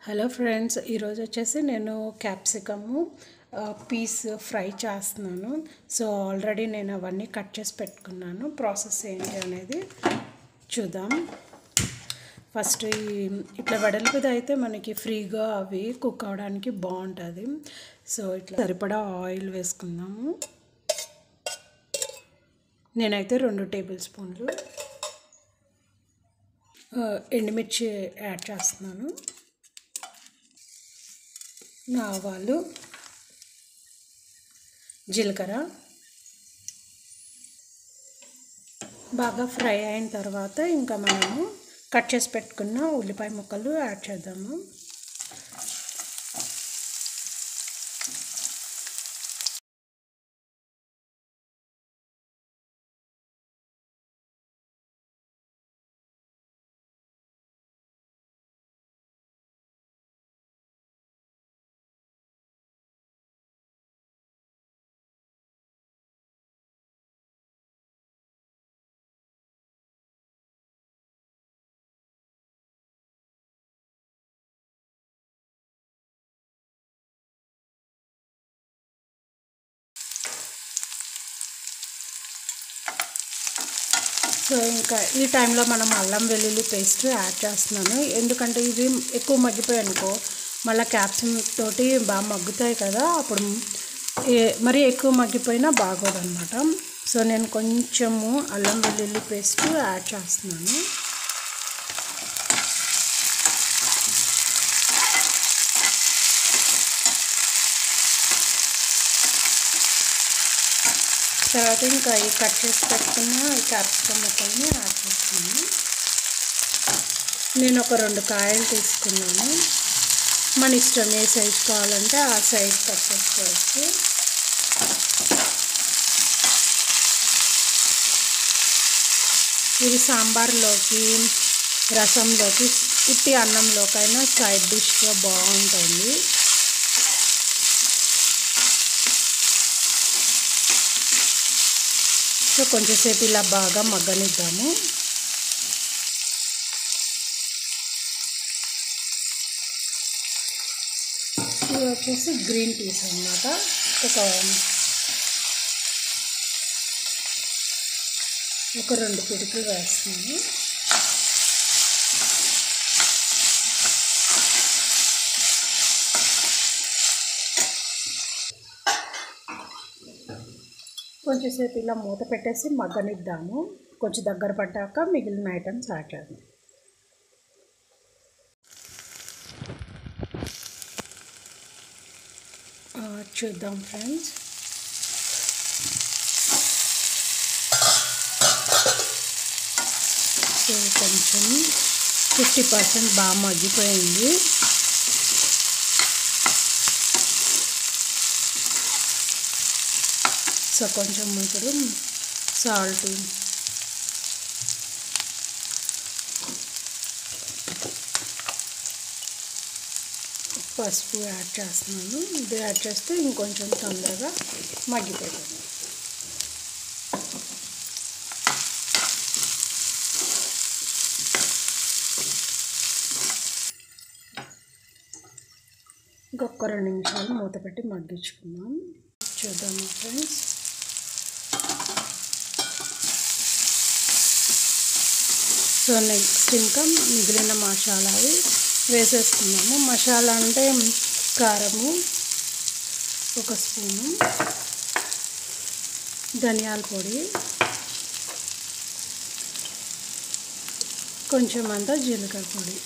hello friends ఈరోజు వచ్చేసి నేను క్యాప్సికము పీస్ ఫ్రై చేస్తున్నాను సో ఆల్రెడీ నేను అవన్నీ కట్ చేసి పెట్టుకున్నాను ప్రాసెస్ ఏంటి అనేది చూద్దాం ఫస్ట్ ఈ ఇట్లా వెడల్పుది అయితే మనకి ఫ్రీగా అవి కుక్ అవడానికి బాగుంటుంది సో ఇట్లా సరిపడా ఆయిల్ వేసుకుందాము నేనైతే రెండు టేబుల్ స్పూన్లు ఆ, ఎండుమిర్చి యాడ్ చేస్తున్నాను ఆవాలు జీలకర్ర బాగా ఫ్రై అయిన తర్వాత ఇంకా మనము కట్ చేసి పెట్టుకున్న ఉల్లిపాయ ముక్కలు యాడ్ చేద్దాము సో ఇంకా ఈ టైంలో మనం అల్లం వెల్లుల్లి పేస్ట్ యాడ్ చేస్తున్నాను ఎందుకంటే ఇవి ఎక్కువ మగ్గిపోయాయి అనుకో మళ్ళీ క్యాప్సిమ్ తోటి బాగా మగ్గుతాయి కదా అప్పుడు ఏ- మరీ ఎక్కువ మగ్గిపోయినా బాగోదు అనమాట సో నేను కొంచెము అల్లం వెల్లుల్లి పేస్ట్ యాడ్ చేస్తున్నాను తర్వాత ఇంకా ఈ కట్ చేసి పెట్టుకున్న ఈ క్యాప్సికమ్ ముక్కల్ని యాడ్ చేస్తున్నాను నేను ఒక రెండు కాయలు తీసుకున్నాను మన ఇష్టం ఏ సైజ్ కావాలంటే ఆ సైజ్ కట్ చేసుకోవచ్చు ఇది సాంబార్లోకి రసంలోకి ఉట్టి అన్నంలోకైనా సైడ్ డిష్గా బాగుంటుంది సో కొంచెంసేపు ఇలా బాగా మగ్గనిద్దాము ఇది వచ్చేసి గ్రీన్ పీస్ అన్నమాట ఒక ఒక రెండు పిడికలు వేస్తున్నాను కొంచెంసేపు ఇలా మూత పెట్టేసి మగ్గనిద్దాము కొంచెం దగ్గర పడ్డాక మిగిలిన ఐటమ్స్ యాడ్ చేద్దాం ఆ, చూద్దాం ఫ్రెండ్స్ సో కొంచెం ఫిఫ్టీ పర్సెంట్ బాగా మగ్గిపోయింది సో కొంచెం ఇప్పుడు సాల్ట్ పసుపు యాడ్ చేస్తున్నాను ఇది యాడ్ చేస్తే ఇంకొంచెం తొందరగా మగ్గిపోతుంది ఇంకొక రెండు నిమిషాలు మూత పెట్టి మగ్గించుకుందాం చూద్దాము ఫ్రెండ్స్ సో నెక్స్ట్ ఇంకా మిగిలిన మసాలావి వేసేసుకున్నాము మసాలా అంటే కారము ఒక స్పూను ధనియాల పొడి కొంచెం అంతా జీలకర్ర పొడి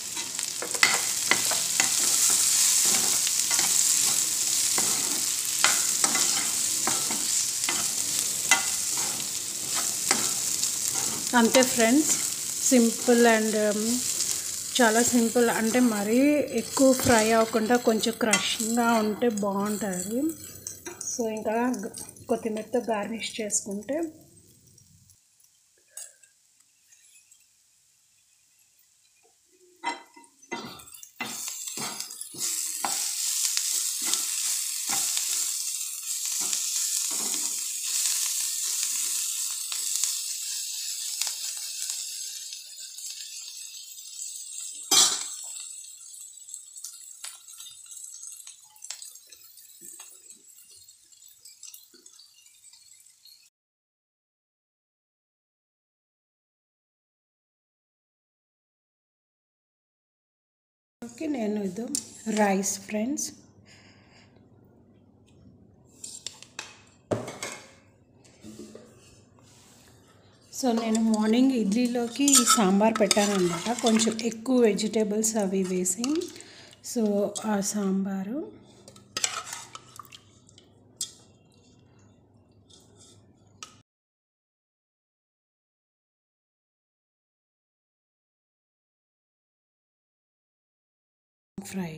అంతే ఫ్రెండ్స్ సింపుల్ అండ్ చాలా సింపుల్ అంటే మరీ ఎక్కువ ఫ్రై అవ్వకుండా కొంచెం క్రష్గా ఉంటే బాగుంటుంది సో ఇంకా గ- కొత్తిమీరతో గార్నిష్ చేసుకుంటే ఓకే నేను ఇది రైస్ ఫ్రెండ్స్ సో నేను మార్నింగ్ ఇడ్లీలోకి సాంబార్ పెట్టాను అనమాట కొంచెం ఎక్కువ వెజిటేబుల్స్ అవి వేసి సో ఆ సాంబారు ఫ్రై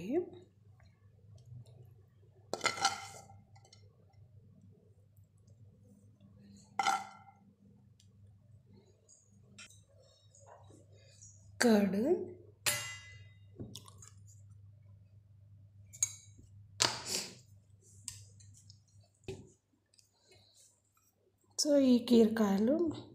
కర్డ్ సో ఈ కీరకాయలు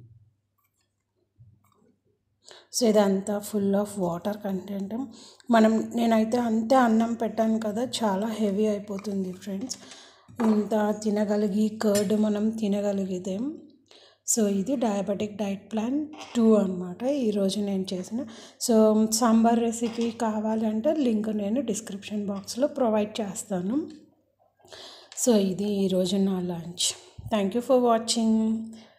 సో ఇదంతా ఫుల్ ఆఫ్ వాటర్ కంటెంట్ మనం నేనైతే అంతే అన్నం పెట్టాను కదా చాలా హెవీ అయిపోతుంది ఫ్రెండ్స్ ఇంత తినగలిగి కర్డ్ మనం తినగలిగితే సో ఇది డయాబెటిక్ డైట్ ప్లాన్ టూ అనమాట ఈరోజు నేను చేసిన సో సాంబార్ రెసిపీ కావాలంటే లింక్ నేను డిస్క్రిప్షన్ బాక్స్లో ప్రొవైడ్ చేస్తాను సో ఇది ఈరోజు నా lunch thank you for watching